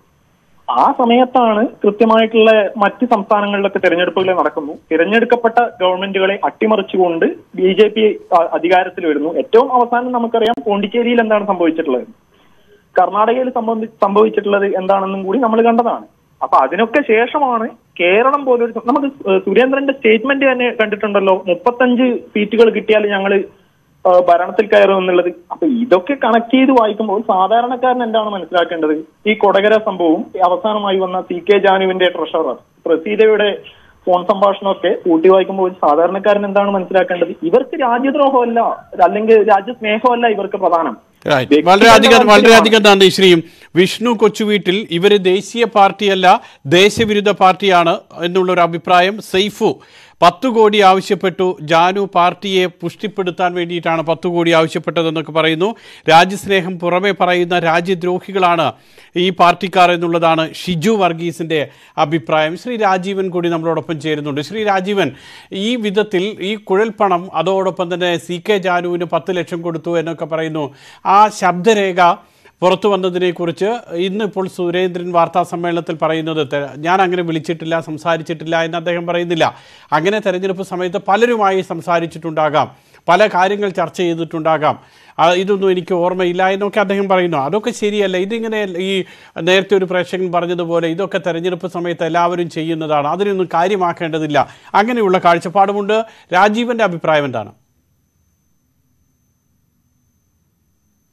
ആ സമയത്താണ് കൃത്യമായിട്ടുള്ള മറ്റ് സംസ്ഥാനങ്ങളിലൊക്കെ തിരഞ്ഞെടുപ്പുകൾ നടക്കുന്നു തിരഞ്ഞെടുക്കപ്പെട്ട ഗവൺമെന്റുകളെ അട്ടിമറിച്ചുകൊണ്ട് ബി ജെ പി അധികാരത്തിൽ വരുന്നു ഏറ്റവും അവസാനം നമുക്കറിയാം പോണ്ടിച്ചേരിയിൽ എന്താണ് സംഭവിച്ചിട്ടുള്ളത് കർണാടകയിൽ സംബന്ധി സംഭവിച്ചിട്ടുള്ളത് എന്താണെന്നും കൂടി നമ്മൾ കണ്ടതാണ് അപ്പൊ അതിനൊക്കെ ശേഷമാണ് കേരളം പോലൊരു നമുക്ക് സുരേന്ദ്രന്റെ സ്റ്റേറ്റ്മെന്റ് തന്നെ കണ്ടിട്ടുണ്ടല്ലോ മുപ്പത്തഞ്ച് സീറ്റുകൾ കിട്ടിയാൽ ഞങ്ങൾ ഭരണത്തിൽ കയറും എന്നുള്ളത് അപ്പൊ ഇതൊക്കെ കണക്ട് ചെയ്ത് വായിക്കുമ്പോൾ സാധാരണക്കാരൻ എന്താണ് മനസ്സിലാക്കേണ്ടത് ഈ കൊടകര സംഭവവും ഈ അവസാനമായി വന്ന സി കെ ജാനുവിന്റെ ട്രഷറർ പ്രസീതയുടെ ഫോൺ സംഭാഷണമൊക്കെ കൂട്ടി വായിക്കുമ്പോൾ ഒരു സാധാരണക്കാരൻ എന്താണ് മനസ്സിലാക്കേണ്ടത് ഇവർക്ക് രാജ്യദ്രോഹമല്ല അല്ലെങ്കിൽ രാജ്യസ്നേഹമല്ല ഇവർക്ക് പ്രധാനം Right. വളരെയധികം വളരെയധികം നന്ദി ശ്രീ വിഷ്ണു കൊച്ചുവീട്ടിൽ ഇവര് ദേശീയ പാർട്ടിയല്ല ദേശവിരുദ്ധ പാർട്ടിയാണ് എന്നുള്ളൊരു അഭിപ്രായം സെയ്ഫു പത്ത് കോടി ആവശ്യപ്പെട്ടു ജാനു പാർട്ടിയെ പുഷ്ടിപ്പെടുത്താൻ വേണ്ടിയിട്ടാണ് പത്ത് കോടി ആവശ്യപ്പെട്ടതെന്നൊക്കെ പറയുന്നു രാജ്യസ്നേഹം പുറമെ പറയുന്ന രാജ്യദ്രോഹികളാണ് ഈ പാർട്ടിക്കാർ എന്നുള്ളതാണ് ഷിജു വർഗീസിന്റെ അഭിപ്രായം ശ്രീ രാജീവൻ കൂടി നമ്മളോടൊപ്പം ചേരുന്നുണ്ട് ശ്രീ രാജീവൻ ഈ വിധത്തിൽ ഈ കുഴൽപ്പണം അതോടൊപ്പം തന്നെ സി കെ ജാനുവിന് പത്ത് ലക്ഷം കൊടുത്തു എന്നൊക്കെ പറയുന്നു ആ ശബ്ദരേഖ പുറത്തു വന്നതിനെക്കുറിച്ച് ഇന്നിപ്പോൾ സുരേന്ദ്രൻ വാർത്താ സമ്മേളനത്തിൽ പറയുന്നത് തെ- ഞാൻ അങ്ങനെ വിളിച്ചിട്ടില്ല സംസാരിച്ചിട്ടില്ല എന്ന് അദ്ദേഹം പറയുന്നില്ല അങ്ങനെ തെരഞ്ഞെടുപ്പ് സമയത്ത് പലരുമായി സംസാരിച്ചിട്ടുണ്ടാകാം പല കാര്യങ്ങൾ ചർച്ച ചെയ്തിട്ടുണ്ടാകാം ആ, ഇതൊന്നും എനിക്ക് ഓർമ്മയില്ല എന്നൊക്കെ അദ്ദേഹം പറയുന്നു അതൊക്കെ ശരിയല്ല ഇതിങ്ങനെ ഈ നേരത്തെ ഒരു പ്രേക്ഷകൻ പറഞ്ഞതുപോലെ ഇതൊക്കെ തെരഞ്ഞെടുപ്പ് സമയത്ത് എല്ലാവരും ചെയ്യുന്നതാണ് അതിനൊന്നും കാര്യമാക്കേണ്ടതില്ല അങ്ങനെയുള്ള കാഴ്ചപ്പാടുമുണ്ട് രാജീവൻ്റെ അഭിപ്രായം എന്താണ്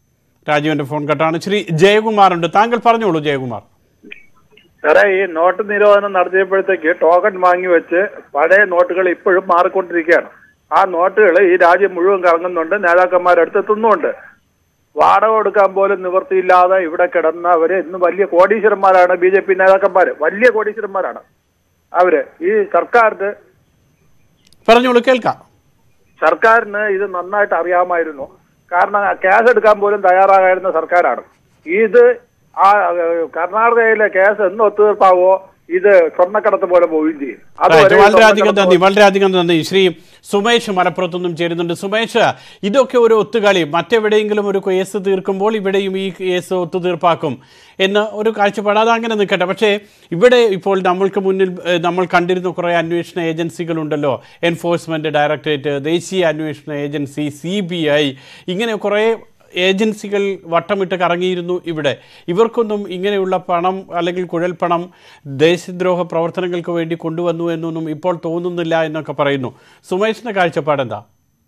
രാജീവന്റെ ഫോൺ കട്ടാണ് ശ്രീ ജയകുമാറുണ്ട് താങ്കൾ പറഞ്ഞോളൂ ജയകുമാർ സാറേ ഈ നോട്ട് നിരോധനം നടത്തിയപ്പോഴത്തേക്ക് ടോക്കൺ വാങ്ങി വെച്ച് പഴയ നോട്ടുകൾ ഇപ്പോഴും മാറിക്കൊണ്ടിരിക്കുകയാണ് ആ നോട്ടുകൾ ഈ രാജ്യം മുഴുവൻ കറങ്ങുന്നുണ്ട് നേതാക്കന്മാരടുത്ത് എത്തുന്നുമുണ്ട് വാടക കൊടുക്കാൻ പോലും നിവൃത്തിയില്ലാതെ ഇവിടെ കിടന്നവര് ഇന്ന് വലിയ കോടീശ്വരന്മാരാണ് ബി ജെ പി നേതാക്കന്മാര് വലിയ കോടീശ്വരന്മാരാണ് അവര് ഈ സർക്കാരിന് പറഞ്ഞോളൂ കേൾക്കാം സർക്കാരിന് ഇത് നന്നായിട്ട് അറിയാമായിരുന്നു കാരണം കേസ് എടുക്കാൻ പോലും തയ്യാറാകായിരുന്ന സർക്കാരാണ് ഇത് ആ ഏഹ്, കർണാടകയിലെ കേസ് എന്ന് ഒത്തുതീർപ്പാവോ ഇത് സ്വർണ്ണക്കടത്ത് പോലെ പോവുകയും ചെയ്യും Right. അതുവരെ ഈ വളരെയധികം സ്വർണ്ണക്കടത്ത് നന്ദി വളരെയധികം നന്ദി ശ്രീ സുമേഷ് മലപ്പുറത്തുനിന്നും ചേരുന്നുണ്ട് സുമേഷ് ഇതൊക്കെ ഒരു ഒത്തുകളി മറ്റെവിടെയെങ്കിലും ഒരു കേസ് തീർക്കുമ്പോൾ ഇവിടെയും ഈ കേസ് ഒത്തുതീർപ്പാക്കും എന്ന് ഒരു കാഴ്ചപ്പാട് അത് അങ്ങനെ നിൽക്കട്ടെ പക്ഷേ ഇവിടെ ഇപ്പോൾ നമ്മൾക്ക് മുന്നിൽ ഏഹ്, നമ്മൾ കണ്ടിരുന്ന കുറേ അന്വേഷണ ഏജൻസികളുണ്ടല്ലോ എൻഫോഴ്സ്മെന്റ് ഡയറക്ടറേറ്റ് ദേശീയ അന്വേഷണ ഏജൻസി സി ബി ഐ ഇങ്ങനെ കുറേ ഏജൻസികൾ വട്ടമിട്ട് കറങ്ങിയിരുന്നു ഇവിടെ ഇവർക്കൊന്നും ഇങ്ങനെയുള്ള പണം അല്ലെങ്കിൽ കുഴൽപ്പണം ദേശദ്രോഹ പ്രവർത്തനങ്ങൾക്ക് വേണ്ടി കൊണ്ടുവന്നു എന്നൊന്നും ഇപ്പോൾ തോന്നുന്നില്ല എന്നൊക്കെ പറയുന്നു സുമേഷിന്റെ കാഴ്ചപ്പാട് എന്താ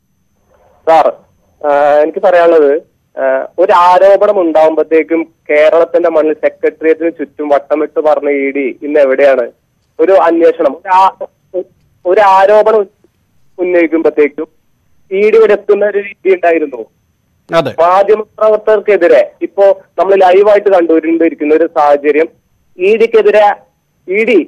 സാർ ആ, എനിക്ക് പറയാനുള്ളത് ആ, ഒരു ആരോപണം ഉണ്ടാവുമ്പോഴത്തേക്കും കേരളത്തിന്റെ മണ്ണിൽ സെക്രട്ടേറിയറ്റിന് ചുറ്റും വട്ടമിട്ട് പറഞ്ഞ ഇ ഡി ഇന്ന് എവിടെയാണ് ഒരു അന്വേഷണം ഒരു ആ- ഒരു ആരോപണം ഉന്നയിക്കുമ്പോഴത്തേക്കും ഇ ഡി ഇവിടെ എത്തുന്ന ഒരു രീതി ഉണ്ടായിരുന്നു അതെ മാധ്യമപ്രവർത്തകർക്കെതിരെ ഇപ്പോ നമ്മൾ ലൈവായിട്ട് കണ്ടുകൊണ്ടിരിക്കുന്ന ഒരു സാഹചര്യം ഇ ഡിക്കെതിരെ ഇ ഡി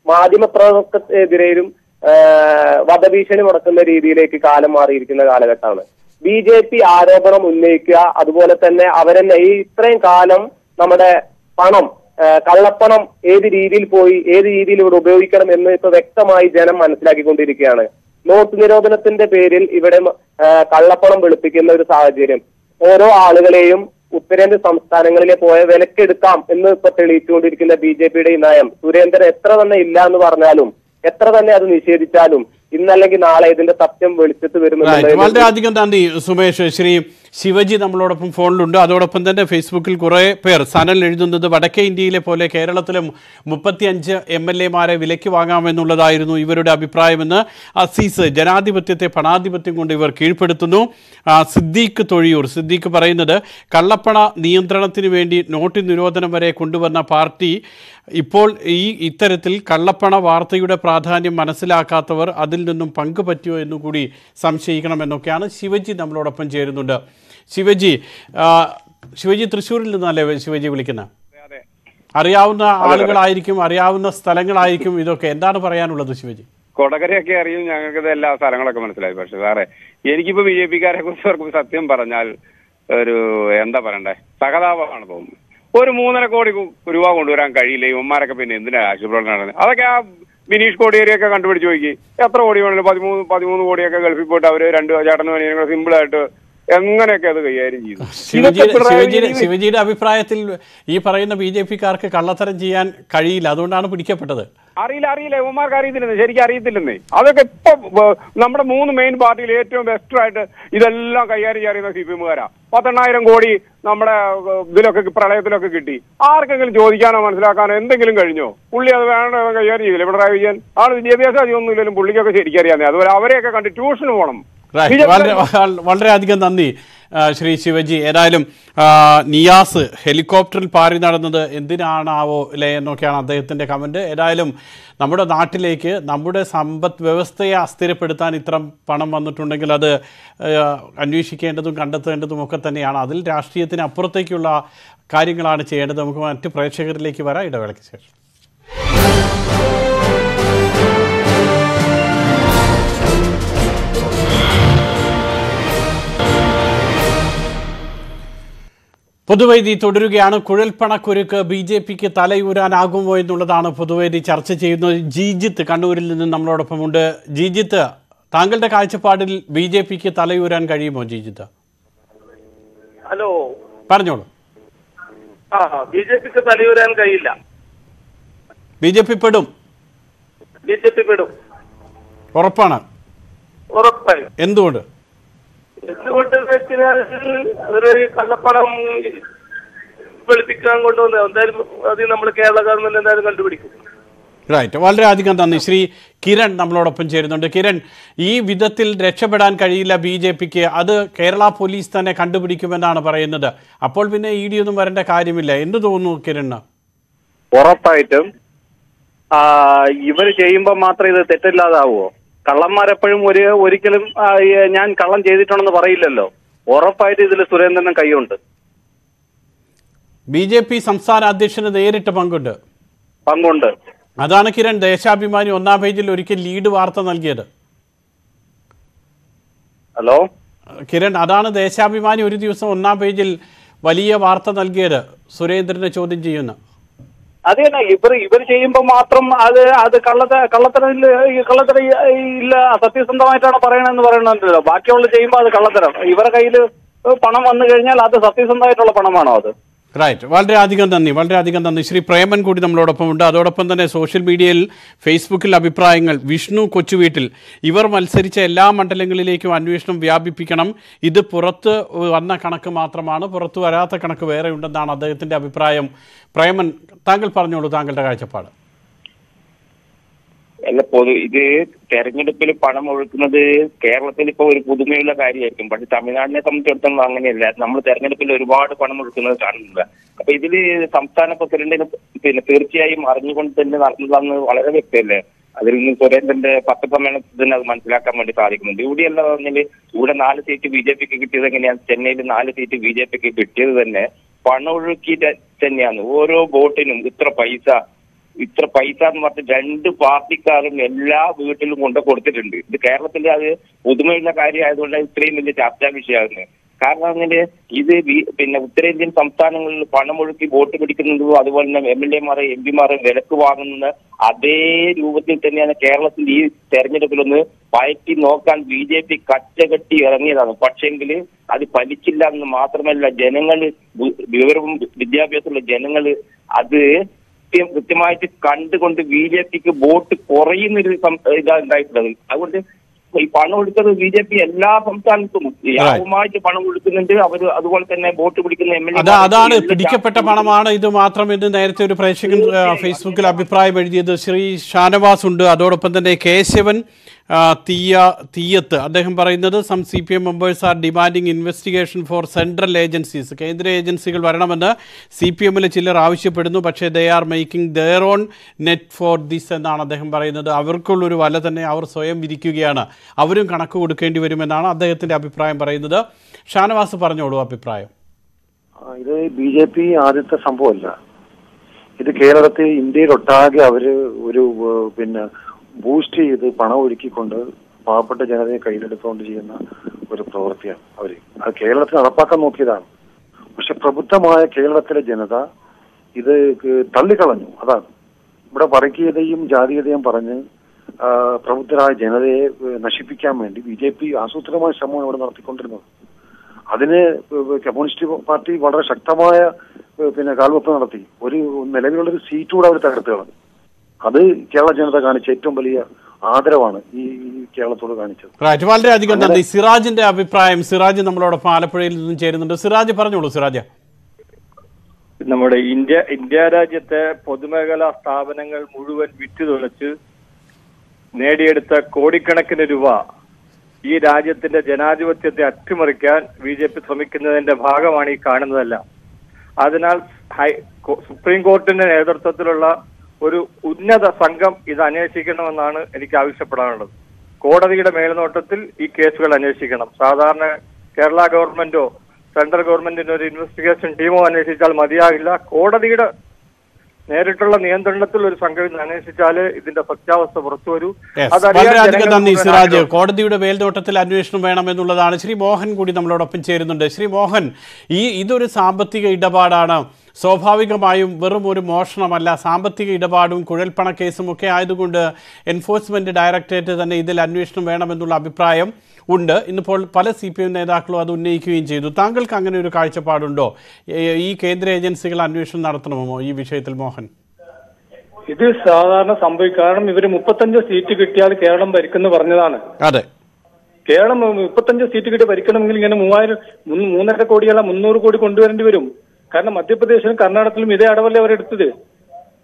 മാധ്യമപ്രവർത്തകർക്കെതിരെയും ആ, വധഭീഷണി മുടക്കുന്ന രീതിയിലേക്ക് കാലം മാറിയിരിക്കുന്ന കാലഘട്ടമാണ് ബി ജെ പി ആരോപണം ഉന്നയിക്കുക അതുപോലെ തന്നെ അവരെന്നെ ഈ ഇത്രയും കാലം നമ്മുടെ പണം ആ, കള്ളപ്പണം ഏത് രീതിയിൽ പോയി ഏത് രീതിയിൽ ഇവിടെ ഉപയോഗിക്കണം എന്ന് ഇപ്പൊ വ്യക്തമായി ജനം മനസ്സിലാക്കിക്കൊണ്ടിരിക്കുകയാണ് നോട്ട് നിരോധനത്തിന്റെ പേരിൽ ഇവിടെ ആ, കള്ളപ്പണം വെളുപ്പിക്കുന്ന ഒരു സാഹചര്യം ഓരോ ആളുകളെയും ഉത്തരേന്ത്യൻ സംസ്ഥാനങ്ങളിലെ പോയ വിലക്കെടുക്കാം എന്ന് ഇപ്പൊ തെളിയിച്ചുകൊണ്ടിരിക്കുന്ന ബി ജെ പിയുടെ ഈ നയം സുരേന്ദ്രൻ എത്ര തന്നെ ഇല്ല എന്ന് പറഞ്ഞാലും എത്ര തന്നെ അത് നിഷേധിച്ചാലും ഇന്നല്ലെങ്കിൽ നാളെ ഇതിന്റെ സത്യം വെളിച്ചത്ത് Right. വരുമെന്നുള്ളതിൽ വളരെയധികം നന്ദി സുമേഷ് ശ്രീ ശിവജി നമ്മളോടൊപ്പം ഫോണിലുണ്ട് അതോടൊപ്പം തന്നെ ഫേസ്ബുക്കിൽ കുറേ പേർ സനൽ എഴുതുന്നത് വടക്കേ ഇന്ത്യയിലെ പോലെ കേരളത്തിലും മുപ്പത്തിയഞ്ച് എം എൽ എമാരെ വിലയ്ക്ക് വാങ്ങാമെന്നുള്ളതായിരുന്നു ഇവരുടെ അഭിപ്രായമെന്ന് അസീസ് ജനാധിപത്യത്തെ പണാധിപത്യം കൊണ്ട് ഇവർ കീഴ്പ്പെടുത്തുന്നു ആ, സിദ്ദീഖ് തൊഴിയൂർ സിദ്ദീഖ് പറയുന്നത് കള്ളപ്പണ നിയന്ത്രണത്തിന് വേണ്ടി നോട്ട് നിരോധനം വരെ കൊണ്ടുവന്ന പാർട്ടി ഇപ്പോൾ ഈ ഇത്തരത്തിൽ കള്ളപ്പണ വാർത്തയുടെ പ്രാധാന്യം മനസ്സിലാക്കാത്തവർ അതിൽ നിന്നും പങ്ക് പറ്റിയോ എന്നുകൂടി സംശയിക്കണമെന്നൊക്കെയാണ് ശിവജി നമ്മളോടൊപ്പം ചേരുന്നുണ്ട് ശിവജി ആ, ശിവജി തൃശ്ശൂരിൽ നിന്നല്ലേ ശിവജി വിളിക്കുന്നത് അറിയാവുന്ന ആളുകളായിരിക്കും അറിയാവുന്ന സ്ഥലങ്ങളായിരിക്കും ഇതൊക്കെ എന്താണ് പറയാനുള്ളത് ശിവജി കൊടകരയൊക്കെ അറിയും ഞങ്ങൾക്ക് എല്ലാ സ്ഥലങ്ങളൊക്കെ മനസ്സിലായി പക്ഷെ സാറേ എനിക്കിപ്പോ ബി ജെ പിക്കാരെ കുറിച്ച് അവർക്ക് സത്യം പറഞ്ഞാൽ ഒരു എന്താ പറയണ്ടേ സഹതാപമാണ് തോന്നുന്നത് ഒരു മൂന്നര കോടി കു- രൂപ കൊണ്ടുവരാൻ കഴിയില്ല ഇവന്മാരൊക്കെ പിന്നെ എന്തിനാ ആശുപത്രി നടന്നത് അതൊക്കെ ആ ബിനീഷ് കോടിയേരിയൊക്കെ കണ്ടുപിടിച്ച് നോക്കി എത്ര കോടി വേണമല്ലോ പതിമൂന്ന് പതിമൂന്ന് കോടിയൊക്കെ ഗൾഫിൽ പോയിട്ട് അവര് രണ്ട് ചേട്ടനും അനിയനും സിമ്പിൾ ആയിട്ട് എങ്ങനെയൊക്കെ അത് കൈകാര്യം ചെയ്തു ശിവജി ഇതൊക്കെ പിണറായി ശിവജിയുടെ വിജയൻ ശിവജിയുടെ അഭിപ്രായത്തിൽ ഈ പറയുന്ന ബി ജെ പിക്കാർക്ക് കള്ളത്തരം ചെയ്യാൻ കഴിയില്ല അതുകൊണ്ടാണ് പിടിക്കപ്പെട്ടത് അറിയില്ല അറിയില്ല ഇവന്മാർക്ക് അറിയത്തില്ലെന്നേ ശരിക്കും അറിയത്തില്ലെന്നേ അതൊക്കെ ഇപ്പൊ വ- നമ്മുടെ മൂന്ന് മെയിൻ പാർട്ടിയിൽ ഏറ്റവും ബെസ്റ്റ് ആയിട്ട് ഇതെല്ലാം കൈകാര്യം ചെയ്യുന്ന സി പി എമ്മുകാരാ പത്തെണ്ണായിരം കോടി നമ്മുടെ ഏഹ്, ഇതിലൊക്കെ പ്രളയത്തിലൊക്കെ കിട്ടി ആർക്കെങ്കിലും ചോദിക്കാനോ മനസ്സിലാക്കാനോ എന്തെങ്കിലും കഴിഞ്ഞോ പുള്ളി അത് വേണ്ട കൈകാര്യം ചെയ്തില്ല പിണറായി വിജയൻ ആള് വിദ്യാഭ്യാസ അധികമൊന്നുമില്ലെങ്കിലും പുള്ളിക്കൊക്കെ ശരിക്കറിയാന്നേ അതുപോലെ അവരെയൊക്കെ കണ്ട് ട്യൂഷന് പോകണം Right. BJP വളരെ വള- വളരെയധികം നന്ദി ആ, ശ്രീ ശിവജി ഏതായാലും ആ, നിയാസ് ഹെലികോപ്റ്ററിൽ പാറി നടന്നത് എന്തിനാണാവോ അല്ലേ എന്നൊക്കെയാണ് അദ്ദേഹത്തിൻ്റെ കമൻറ്റ് ഏതായാലും നമ്മുടെ നാട്ടിലേക്ക് നമ്മുടെ സമ്പദ് വ്യവസ്ഥയെ അസ്ഥിരപ്പെടുത്താൻ ഇത്തരം പണം വന്നിട്ടുണ്ടെങ്കിൽ അത് ആ, അന്വേഷിക്കേണ്ടതും കണ്ടെത്തേണ്ടതും ഒക്കെ തന്നെയാണ് അതിൽ രാഷ്ട്രീയത്തിന് അപ്പുറത്തേക്കുള്ള കാര്യങ്ങളാണ് ചെയ്യേണ്ടത് നമുക്ക് മറ്റ് പ്രേക്ഷകരിലേക്ക് വരാം ഇടവേളയ്ക്ക് ശേഷം പൊതുവേദി തുടരുകയാണ് കുഴൽപ്പണക്കുരുക്ക് ബി ജെ പിക്ക് തലയൂരാനാകുമോ എന്നുള്ളതാണ് പൊതുവേദി ചർച്ച ചെയ്യുന്നത് ജീജിത്ത് കണ്ണൂരിൽ നിന്ന് നമ്മളോടൊപ്പമുണ്ട് ജീജിത്ത് താങ്കളുടെ കാഴ്ചപ്പാടിൽ ബി ജെ പിക്ക് തലയൂരാൻ കഴിയുമോ ജീജിത്ത് ഹലോ പറഞ്ഞോളൂ ആ ബി ജെ പിക്ക് തലയൂരാൻ കഴിയില്ല ബി ജെ പി പെടും ബി ജെ പി വിടും ഉറപ്പാണ് ഉറപ്പായും എന്തുകൊണ്ട് എന്തുകൊണ്ട് വെച്ചാൽ അതൊരു കള്ളപ്പണം വെളുപ്പിക്കാൻ കൊണ്ടുവന്ന് എന്തായാലും അത് നമ്മൾ കേരള ഗവൺമെന്റ് എന്തായാലും കണ്ടുപിടിക്കും റൈറ്റ് വളരെയധികം നന്ദി ശ്രീ കിരൺ നമ്മളോടൊപ്പം ചേരുന്നുണ്ട് കിരൺ ഈ വിധത്തിൽ രക്ഷപ്പെടാൻ കഴിയില്ല ബി ജെ പിക്ക് അത് കേരള പോലീസ് തന്നെ കണ്ടുപിടിക്കുമെന്നാണ് പറയുന്നത് അപ്പോൾ പിന്നെ ഇ ഡി ഒന്നും വരേണ്ട കാര്യമില്ല എന്ത് തോന്നുന്നു കിരണ് ഉറപ്പായിട്ടും ആ, ഇവര് ചെയ്യുമ്പോൾ മാത്രം ഇത് തെറ്റില്ലാതാവുമോ കള്ളന്മാരെപ്പോഴും ഒരു ഒരിക്കലും ആ, ഈ ഞാൻ കള്ളം ചെയ്തിട്ടുണ്ടെന്ന് പറയില്ലല്ലോ ഉറപ്പായിട്ട് ഇതിൽ സുരേന്ദ്രനും കൈയുണ്ട് ബി ജെ പി സംസ്ഥാന അധ്യക്ഷന് നേരിട്ട് പങ്കുണ്ട് പങ്കുണ്ട് അതാണ് കിരൺ ദേശാഭിമാനി ഒന്നാം പേജിൽ ഒരിക്കൽ ലീഡ് വാർത്ത നൽകിയത് ഹലോ കിരൺ അതാണ് ദേശാഭിമാനി ഒരു ദിവസം ഒന്നാം പേജിൽ വലിയ വാർത്ത നൽകിയത് സുരേന്ദ്രനെ ചോദ്യം ചെയ്യുന്ന അത് തന്നെ ഇവർ ഇവർ ചെയ്യുമ്പോൾ മാത്രം അത് അത് കള്ളത്ത കള്ളത്തരം ഇല്ല ഈ കള്ളത്തരം ഇ- ഇല്ല സത്യസന്ധമായിട്ടാണ് പറയണമെന്ന് പറയണമല്ലോ ബാക്കിയുള്ള ചെയ്യുമ്പോൾ അത് കള്ളത്തരം ഇവരുടെ കയ്യിൽ പണം വന്നു കഴിഞ്ഞാൽ അത് സത്യസന്ധമായിട്ടുള്ള പണമാണോ അത് റൈറ്റ് വളരെയധികം നന്ദി വളരെയധികം നന്ദി ശ്രീ പ്രേമൻ കൂടി നമ്മളോടൊപ്പം ഉണ്ട് അതോടൊപ്പം തന്നെ സോഷ്യൽ മീഡിയയിൽ ഫേസ്ബുക്കിൽ അഭിപ്രായങ്ങൾ വിഷ്ണു കൊച്ചുവീട്ടിൽ ഇവർ മത്സരിച്ച എല്ലാ മണ്ഡലങ്ങളിലേക്കും അന്വേഷണം വ്യാപിപ്പിക്കണം ഇത് പുറത്ത് വന്ന കണക്ക് മാത്രമാണ് പുറത്തു വരാത്ത കണക്ക് വേറെ ഉണ്ടെന്നാണ് അദ്ദേഹത്തിൻ്റെ അഭിപ്രായം പ്രേമൻ താങ്കൾ പറഞ്ഞോളൂ താങ്കളുടെ കാഴ്ചപ്പാട് അല്ല പൊതു ഇത് തെരഞ്ഞെടുപ്പിൽ പണം ഒഴുക്കുന്നത് കേരളത്തിൽ ഇപ്പൊ ഒരു പുതുമയുള്ള കാര്യമായിരിക്കും പക്ഷെ തമിഴ്നാടിനെ സംബന്ധിച്ചിടത്തോളം അങ്ങനെയല്ല നമ്മൾ തെരഞ്ഞെടുപ്പിൽ ഒരുപാട് പണം ഒഴുക്കുന്നത് കാണുന്നില്ല അപ്പൊ ഇതില് സംസ്ഥാന പ്രസിഡന്റിന് പിന്നെ തീർച്ചയായും അറിഞ്ഞുകൊണ്ട് തന്നെ നടന്നതാണെന്ന് വളരെ വ്യക്തമല്ലേ അതിൽ നിന്ന് സുരേന്ദ്രന്റെ പത്രസമ്മേളനത്തിൽ തന്നെ അത് മനസ്സിലാക്കാൻ വേണ്ടി സാധിക്കുന്നുണ്ട് ഇവിടെയല്ല പറഞ്ഞാല് ഇവിടെ നാല് സീറ്റ് ബി ജെ പിക്ക് കിട്ടിയത് എങ്ങനെയാണ് ചെന്നൈയിൽ നാല് സീറ്റ് ബി ജെ പിക്ക് കിട്ടിയത് തന്നെ പണം ഒഴുക്കിയിട്ട് തന്നെയാണ് ഓരോ വോട്ടിനും ഇത്ര പൈസ ഇത്ര പൈസ എന്ന് പറഞ്ഞ് രണ്ട് പാർട്ടിക്കാരും എല്ലാ വീട്ടിലും കൊണ്ട് കൊടുത്തിട്ടുണ്ട് ഇത് കേരളത്തിൽ അത് പുതുമയുള്ള കാര്യമായതുകൊണ്ട് ഇത്രയും വലിയ ചർച്ചാ വിഷയമാകുന്നത് കാരണം അങ്ങനെ ഇത് വി- പിന്നെ ഉത്തരേന്ത്യൻ സംസ്ഥാനങ്ങളിൽ പണമൊഴുക്കി വോട്ട് പിടിക്കുന്നതും അതുപോലെ തന്നെ എം എൽ എമാരെ എം പിമാരെ വിലക്ക് വാങ്ങുന്ന അതേ രൂപത്തിൽ തന്നെയാണ് കേരളത്തിൽ ഈ തെരഞ്ഞെടുപ്പിലൊന്ന് പയറ്റി നോക്കാൻ ബി ജെ പി കച്ചകെട്ടി ഇറങ്ങിയതാണ് പക്ഷെങ്കിൽ അത് ഫലിച്ചില്ല എന്ന് മാത്രമല്ല ജനങ്ങൾ വിവരവും വിദ്യാഭ്യാസമുള്ള ജനങ്ങൾ അത് കൃത്യം കൃത്യമായിട്ട് കണ്ടുകൊണ്ട് ബി ജെ പിക്ക് വോട്ട് കുറയുന്നൊരു സം- ഇതാ ഉണ്ടായിട്ടുള്ളത് അതുകൊണ്ട് ഈ പണം കൊടുക്കുന്നത് ബി ജെ പി എല്ലാ സംസ്ഥാനത്തും യാവുമായിട്ട് പണം കൊടുക്കുന്നുണ്ട് അവർ അതുപോലെ തന്നെ വോട്ട് പിടിക്കുന്ന എം എൽ അതാ അതാണ് പിടിക്കപ്പെട്ട പണമാണ് ഇത് മാത്രം എന്ന് നേരത്തെ ഒരു പ്രേക്ഷകൻ ആ, ഫേസ്ബുക്കിൽ അഭിപ്രായം എഴുതിയത് ശ്രീ ഷാനവാസ് ഉണ്ട് അതോടൊപ്പം തന്നെ കേശവൻ ആ, തീയ തീയത്ത് അദ്ദേഹം പറയുന്നത് സം C P M members are demanding investigation for central agencies കേന്ദ്ര ഏജൻസികൾ വരണമെന്ന് സി പി എമ്മിൽ ചിലർ ആവശ്യപ്പെടുന്നു പക്ഷേ they are making their own net for this എന്നാണ് അദ്ദേഹം പറയുന്നത് അവർക്കുള്ളൊരു വല തന്നെ അവർ സ്വയം വിരിക്കുകയാണ് അവരും കണക്ക് കൊടുക്കേണ്ടി വരുമെന്നാണ് അദ്ദേഹത്തിൻ്റെ അഭിപ്രായം പറയുന്നത് ഷാനവാസ് പറഞ്ഞോളൂ അഭിപ്രായം ആ, ഇത് ബി ജെ പി ആദ്യത്തെ സംഭവമല്ല ഇത് കേരളത്തിൽ ഇന്ത്യയിലൊട്ടാകെ അവര് ഒരു ഏഹ്, പിന്നെ ബൂസ്റ്റ് ചെയ്ത് പണം ഒഴുക്കിക്കൊണ്ട് പാവപ്പെട്ട ജനതയെ കയ്യിലെടുത്തുകൊണ്ട് ചെയ്യുന്ന ഒരു പ്രവൃത്തിയാണ് അവര് അത് കേരളത്തിൽ നടപ്പാക്കാൻ നോക്കിയതാണ് പക്ഷെ പ്രബുദ്ധമായ കേരളത്തിലെ ജനത ഇത് ക- തള്ളിക്കളഞ്ഞു അതാണ് ഇവിടെ വർഗീയതയും ജാതീയതയും പറഞ്ഞ് ആ, പ്രബുദ്ധരായ ജനതയെ ഏഹ്, നശിപ്പിക്കാൻ വേണ്ടി ബി ജെ പി ആസൂത്രിതമായ ശ്രമമാണ് ഇവിടെ നടത്തിക്കൊണ്ടിരുന്നത് അതിന് കമ്മ്യൂണിസ്റ്റ് പാർട്ടി വളരെ ശക്തമായ ഏഹ്, പിന്നെ കാൽവെപ്പ് നടത്തി ഒരു നിലവിലുള്ള ഒരു സീറ്റ് കൂടെ അവർ തകർത്ത് കളഞ്ഞു അത് കേരള ജനത കാണിച്ച ഏറ്റവും വലിയ ആദരവാണ് ഈ ഈ കേരളത്തോട് കാണിച്ചത് റൈറ്റ് വളരെയധികം നന്ദി സിറാജിന്റെ അഭിപ്രായം സിറാജ് നമ്മളോടൊപ്പം ആലപ്പുഴയിൽ നിന്നും ചേരുന്നുണ്ട് സിറാജ് പറഞ്ഞോളൂ സിറാജ് നമ്മുടെ ഇന്ത്യ ഇന്ത്യ രാജ്യത്തെ പൊതുമേഖലാ സ്ഥാപനങ്ങൾ മുഴുവൻ വിറ്റുതൊലച്ച് നേടിയെടുത്ത കോടിക്കണക്കിന് രൂപ ഈ രാജ്യത്തിന്റെ ജനാധിപത്യത്തെ അട്ടിമറിക്കാൻ ബി ജെ പി ശ്രമിക്കുന്നതിന്റെ ഭാഗമാണ് ഈ കാണുന്നതെല്ലാം അതിനാൽ ഹൈ കോ- സുപ്രീം കോർട്ടിന്റെ നേതൃത്വത്തിലുള്ള ഒരു ഉന്നത സംഘം ഇത് അന്വേഷിക്കണമെന്നാണ് എനിക്ക് ആവശ്യപ്പെടാനുള്ളത് കോടതിയുടെ മേൽനോട്ടത്തിൽ ഈ കേസുകൾ അന്വേഷിക്കണം സാധാരണ കേരള ഗവൺമെന്റോ സെൻട്രൽ ഗവൺമെന്റിന്റെ ഒരു ഇൻവെസ്റ്റിഗേഷൻ ടീമോ അന്വേഷിച്ചാൽ മതിയാകില്ല കോടതിയുടെ നേരിട്ടുള്ള നിയന്ത്രണത്തിൽ ഒരു സംഘം ഇത് അന്വേഷിച്ചാല് ഇതിന്റെ സത്യാവസ്ഥ പുറത്തു വരൂ Yes. അതറിയാൻ വളരെയധികം ജനങ്ങൾ നന്ദി മുഴുവൻ സിറാജ് ആഗ്രഹിക്കുന്നു. കോടതിയുടെ മേൽനോട്ടത്തിൽ അന്വേഷണം വേണമെന്നുള്ളതാണ് ശ്രീ മോഹൻ കൂടി നമ്മളോടൊപ്പം ചേരുന്നുണ്ട് ശ്രീ മോഹൻ ഈ ഇതൊരു സാമ്പത്തിക ഇടപാടാണ് സ്വാഭാവികമായും വെറും ഒരു മോഷണമല്ല സാമ്പത്തിക ഇടപാടും കുഴൽപ്പണ കേസും ഒക്കെ ആയതുകൊണ്ട് എൻഫോഴ്സ്മെന്റ് ഡയറക്ടറേറ്റ് തന്നെ ഇതിൽ അന്വേഷണം വേണമെന്നുള്ള അഭിപ്രായം ഉണ്ട് ഇന്നിപ്പോൾ പല സി പി എം നേതാക്കളും അത് ഉന്നയിക്കുകയും ചെയ്തു താങ്കൾക്ക് അങ്ങനെ ഒരു കാഴ്ചപ്പാടുണ്ടോ ഈ- ഈ കേന്ദ്ര ഏജൻസികൾ അന്വേഷണം നടത്തണമോ ഈ വിഷയത്തിൽ മോഹൻ ഇത് സാധാരണ സംഭവിക്കും കാരണം ഇവര് മുപ്പത്തഞ്ച് സീറ്റ് കിട്ടിയാൽ കേരളം ഭരിക്കുന്നു പറഞ്ഞതാണ് അതെ കേരളം മുപ്പത്തഞ്ച് സീറ്റ് കിട്ടി ഭരിക്കണമെങ്കിൽ ഇങ്ങനെ മൂവായിരം മൂന്ന് മൂന്നര കോടിയല്ല മുന്നൂറ് കോടി കൊണ്ടുവരേണ്ടി വരും കാരണം മധ്യപ്രദേശിലും കർണാടകത്തിലും ഇതേ അടവല്ലേ അവരെടുത്തത്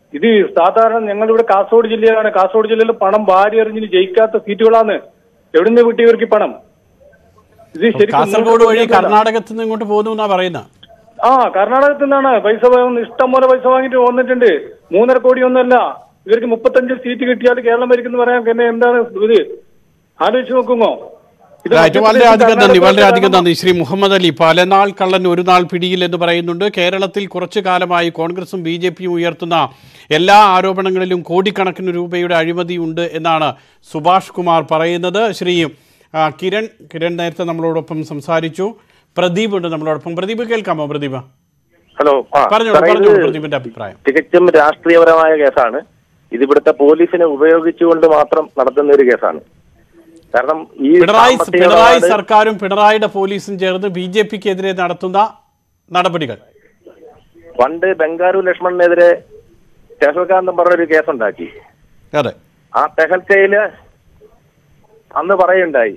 ഇത് സാധാരണ ഞങ്ങളിവിടെ കാസർഗോഡ് ജില്ലയാണ് കാസർഗോഡ് ജില്ലയിൽ പണം വാരി എറിഞ്ഞിന് ജയിക്കാത്ത സീറ്റുകളാണ് എവിടുന്ന് കിട്ടി ഇവർക്ക് ഈ പണം ഇത് ശരിക്കും കാസർഗോഡ് വഴി നിങ്ങൾക്ക് കർണാടകത്തിൽ നിന്ന് ഇങ്ങോട്ട് പോകുന്നു എന്നാ പറയുന്നത് ആ കർണാടകത്തിൽ നിന്നാണ് പൈസ വാങ്ങുന്ന ഇഷ്ടം പോലെ പൈസ വാങ്ങിയിട്ട് വന്നിട്ടുണ്ട് മൂന്നര കോടി ഒന്നുമല്ല ഇവർക്ക് മുപ്പത്തഞ്ച് സീറ്റ് കിട്ടിയാൽ കേരളം ഭരിക്കുന്നു പറയാൻ പിന്നെ എന്താണ് ഇത് ആലോചിച്ച് നോക്കുമോ ഇത് റൈറ്റ് മധ്യപ്രദേശ് വളരെയധികം നന്ദി കർണാടക വളരെയധികം നന്ദി ശ്രീ മുഹമ്മദ് അലി പലനാൾ കള്ളൻ ഒരു നാൾ പിടിയിൽ എന്ന് പറയുന്നുണ്ട് കേരളത്തിൽ കുറച്ചു കാലമായി കോൺഗ്രസും ബി ജെ പിയും ഉയർത്തുന്ന എല്ലാ ആരോപണങ്ങളിലും കോടിക്കണക്കിന് രൂപയുടെ അഴിമതിയുണ്ട് എന്നാണ് സുഭാഷ് കുമാർ പറയുന്നത് ശ്രീ ആ, കിരൺ കിരൺ നേരത്തെ നമ്മളോടൊപ്പം സംസാരിച്ചു പ്രദീപ് ഉണ്ട് നമ്മളോടൊപ്പം പ്രദീപ് കേൾക്കാമോ പ്രദീപ് ഹലോ ആ, പറഞ്ഞോളൂ സാറേ, പറഞ്ഞോളൂ ഇത് പ്രദീപിന്റെ അഭിപ്രായം തികച്ചും രാഷ്ട്രീയപരമായ കേസാണ് ഇത് ഇവിടുത്തെ പോലീസിനെ ഉപയോഗിച്ചുകൊണ്ട് മാത്രം നടത്തുന്ന ഒരു കേസാണ് കാരണം ഈ പിണറായി സാമ്പത്തിക പിണറായി ഇടപാട് സർക്കാരും പിണറായിയുടെ പോലീസും ചേർന്ന് ബി ജെ പിക്കെതിരെ നടത്തുന്ന നടപടികൾ പണ്ട് ബംഗാരു ലക്ഷ്മണനെതിരെ കേശവകാന്തം പറഞ്ഞൊരു കേസുണ്ടാക്കി അതെ ആ തെഹൽക്കയില് അന്ന് പറയുണ്ടായി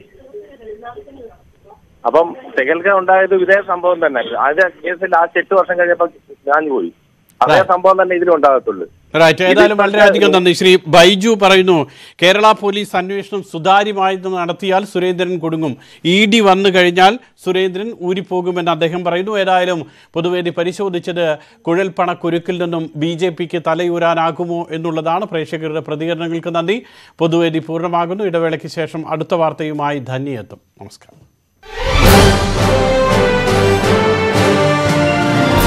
അപ്പം തെഹൽക്ക ഉണ്ടായത് ഇതേ സംഭവം തന്നെ അതിന്റെ കേസ് ലാസ്റ്റ് എട്ട് വർഷം കഴിഞ്ഞപ്പോ ഞാൻ പോയി അതേ സംഭവം തന്നെ ഇതിലും ഉണ്ടാകത്തുള്ളൂ റൈറ്റ് ഏതായാലും ഇതിപ്പോ വളരെയധികം നന്ദി ശ്രീ ബൈജു പറയുന്നു കേരള പോലീസ് അന്വേഷണം സുതാര്യമായി നടത്തിയാൽ സുരേന്ദ്രൻ കുടുങ്ങും ഇ ഡി വന്നു കഴിഞ്ഞാൽ സുരേന്ദ്രൻ ഊരിപ്പോകുമെന്ന് അദ്ദേഹം പറയുന്നു ഏതായാലും പൊതുവേദി പരിശോധിച്ചത് കുഴൽപ്പണക്കുരുക്കിൽ നിന്നും ബി ജെ പിക്ക് തലയൂരാനാകുമോ എന്നുള്ളതാണ് പ്രേക്ഷകരുടെ പ്രതികരണങ്ങൾക്ക് നന്ദി പൊതുവേദി പൂർണ്ണമാകുന്നു ഇടവേളയ്ക്ക് ശേഷം അടുത്ത വാർത്തയുമായി ധന്യ എത്തും നമസ്കാരം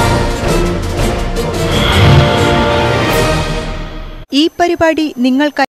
ഈ പരിപാടി നിങ്ങൾക്ക്